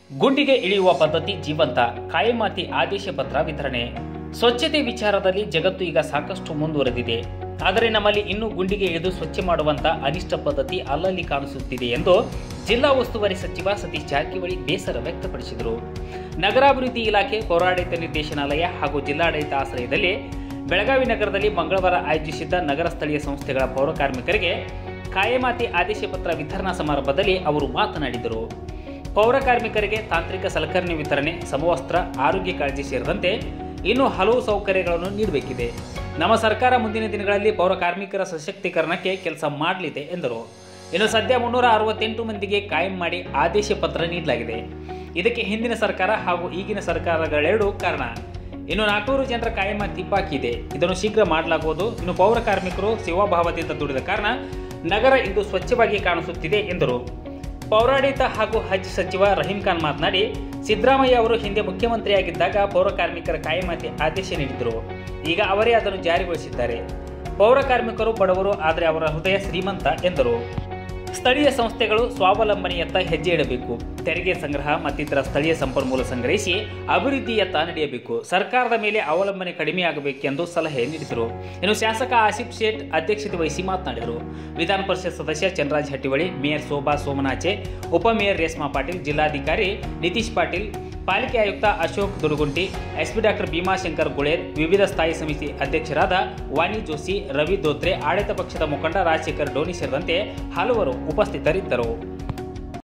ಗುಂಡಿಗೆ ಇಳಿಯುವ ಪದ್ಧತಿ ಜೀವಂತ ಕಾಯಮಾತಿ ಆದೇಶ ಪತ್ರ ವಿತರಣೆ ಸ್ವಚ್ಛತೆ ವಿಚಾರದಲ್ಲಿ ಜಗತ್ತು ಈಗ ಸಾಕಷ್ಟು ಮುಂದುವರೆದಿದೆ ಆದರೆ ನಮ್ಮಲ್ಲಿ ಇನ್ನೂ ಗುಂಡಿಗೆ ಇಳಿದು ಸ್ವಚ್ಛ ಮಾಡುವಂತ ಅನಿಷ್ಟ ಪದ್ಧತಿ ಅಲ್ಲಲ್ಲಿ ಕಾಣಿಸುತ್ತಿದೆ ಎಂದು ಜಿಲ್ಲಾ ಉಸ್ತುವಾರಿ ಸಚಿವ ಸತೀಶ್ ಜಾರಕಿಹೊಳಿ ಬೇಸರ ವ್ಯಕ್ತಪಡಿಸಿದರು ನಗರಾಭಿವೃದ್ಧಿ ಇಲಾಖೆ ಪೌರಾಡಳಿತ ನಿರ್ದೇಶನಾಲಯ ಹಾಗೂ ಜಿಲ್ಲಾಡಳಿತ ಆಶ್ರಯದಲ್ಲಿ ಬೆಳಗಾವಿ ನಗರದಲ್ಲಿ ಮಂಗಳವಾರ ಆಯೋಜಿಸಿದ್ದ ನಗರ ಸ್ಥಳೀಯ ಸಂಸ್ಥೆಗಳ ಪೌರ ಕಾರ್ಮಿಕರಿಗೆ ಕಾಯಮಾತಿ ಆದೇಶ ಪತ್ರ ವಿತರಣಾ ಸಮಾರಂಭದಲ್ಲಿ ಅವರು ಮಾತನಾಡಿದರು ಪೌರ ಕಾರ್ಮಿಕರಿಗೆ ತಾಂತ್ರಿಕ ಸಲಕರಣೆ ವಿತರಣೆ ಸಮವಸ್ತ್ರ ಆರೋಗ್ಯ ಕಾಳಜಿ ಸೇರಿದಂತೆ ಇನ್ನೂ ಹಲವು ಸೌಕರ್ಯಗಳನ್ನು ನೀಡಬೇಕಿದೆ ನಮ್ಮ ಸರ್ಕಾರ ಮುಂದಿನ ದಿನಗಳಲ್ಲಿ ಪೌರ ಕಾರ್ಮಿಕರ ಸಶಕ್ತೀಕರಣಕ್ಕೆ ಕೆಲಸ ಮಾಡಲಿದೆ ಎಂದರು ಇನ್ನು ಸದ್ಯ ಮುನ್ನೂರ ಅರವತ್ತೆಂಟು ಮಂದಿಗೆ ಕಾಯಂ ಮಾಡಿ ಆದೇಶ ಪತ್ರ ನೀಡಲಾಗಿದೆ ಇದಕ್ಕೆ ಹಿಂದಿನ ಸರ್ಕಾರ ಹಾಗೂ ಈಗಿನ ಸರ್ಕಾರಗಳೆರಡೂ ಕಾರಣ ಇನ್ನು ನಾಲ್ಕೂರು ಜನರ ಕಾಯಮಾತಿ ಬಾಕಿ ಇದೆ ಇದನ್ನು ಶೀಘ್ರ ಮಾಡಲಾಗುವುದು ಇನ್ನು ಪೌರ ಕಾರ್ಮಿಕರು ಸೇವಾಭಾವದಿಂದ ದುಡಿದ ಕಾರಣ ನಗರ ಇಂದು ಸ್ವಚ್ಛವಾಗಿ ಕಾಣಿಸುತ್ತಿದೆ ಎಂದರು ಪೌರಾಡಳಿತ ಹಾಗೂ ಹಜ್ ಸಚಿವ ರಹೀಂ ಖಾನ್ ಮಾತನಾಡಿ ಸಿದ್ದರಾಮಯ್ಯ ಅವರು ಹಿಂದೆ ಮುಖ್ಯಮಂತ್ರಿಯಾಗಿದ್ದಾಗ ಪೌರ ಕಾರ್ಮಿಕರ ಕಾಯಮಾತಿ ಆದೇಶ ನೀಡಿದ್ದರು ಈಗ ಅವರೇ ಅದನ್ನು ಜಾರಿಗೊಳಿಸಿದ್ದಾರೆ ಪೌರ ಕಾರ್ಮಿಕರು ಬಡವರು ಆದರೆ ಅವರ ಹೃದಯ ಶ್ರೀಮಂತ ಎಂದರು ಸ್ಥಳೀಯ ಸಂಸ್ಥೆಗಳು ಸ್ವಾವಲಂಬನೆಯತ್ತ ಹೆಜ್ಜೆ ಇಡಬೇಕು ತೆರಿಗೆ ಸಂಗ್ರಹ ಮತ್ತಿತರ ಸ್ಥಳೀಯ ಸಂಪನ್ಮೂಲ ಸಂಗ್ರಹಿಸಿ ಅಭಿವೃದ್ಧಿಯತ್ತ ನಡೆಯಬೇಕು ಸರ್ಕಾರದ ಮೇಲೆ ಅವಲಂಬನೆ ಕಡಿಮೆಯಾಗಬೇಕೆಂದು ಸಲಹೆ ನೀಡಿದರು ಇನ್ನು ಶಾಸಕ ಆಸಿಫ್ ಶೇಟ್ ಅಧ್ಯಕ್ಷತೆ ವಹಿಸಿ ಮಾತನಾಡಿದರು ವಿಧಾನ ಪರಿಷತ್ ಸದಸ್ಯ ಚಂದ್ರರಾಜ್ ಹಟ್ಟಿವಳಿ ಮೇಯರ್ ಶೋಭಾ ಸೋಮನಾಚೆ ಉಪಮೇಯರ್ ರೇಷ್ಮಾ ಪಾಟೀಲ್ ಜಿಲ್ಲಾಧಿಕಾರಿ ನಿತೀಶ್ ಪಾಟೀಲ್ ಪಾಲಿಕೆ ಆಯುಕ್ತ ಅಶೋಕ್ ದುಡುಗುಂಟಿ ಎಸ್ಪಿ ಡಾಕ್ಟರ್ ಭೀಮಾಶಂಕರ್ ಗುಳೇರ್ ವಿವಿಧ ಸ್ಥಾಯಿ ಸಮಿತಿ ಅಧ್ಯಕ್ಷರಾದ ವಾಣಿ ಜೋಶಿ ರವಿ ದೋತ್ರೆ ಆಡಳಿತ ಪಕ್ಷದ ಮುಖಂಡ ರಾಜಶೇಖರ್ ಡೋನಿ ಸೇರಿದಂತೆ ಹಲವರು ಉಪಸ್ಥಿತರಿದ್ದರು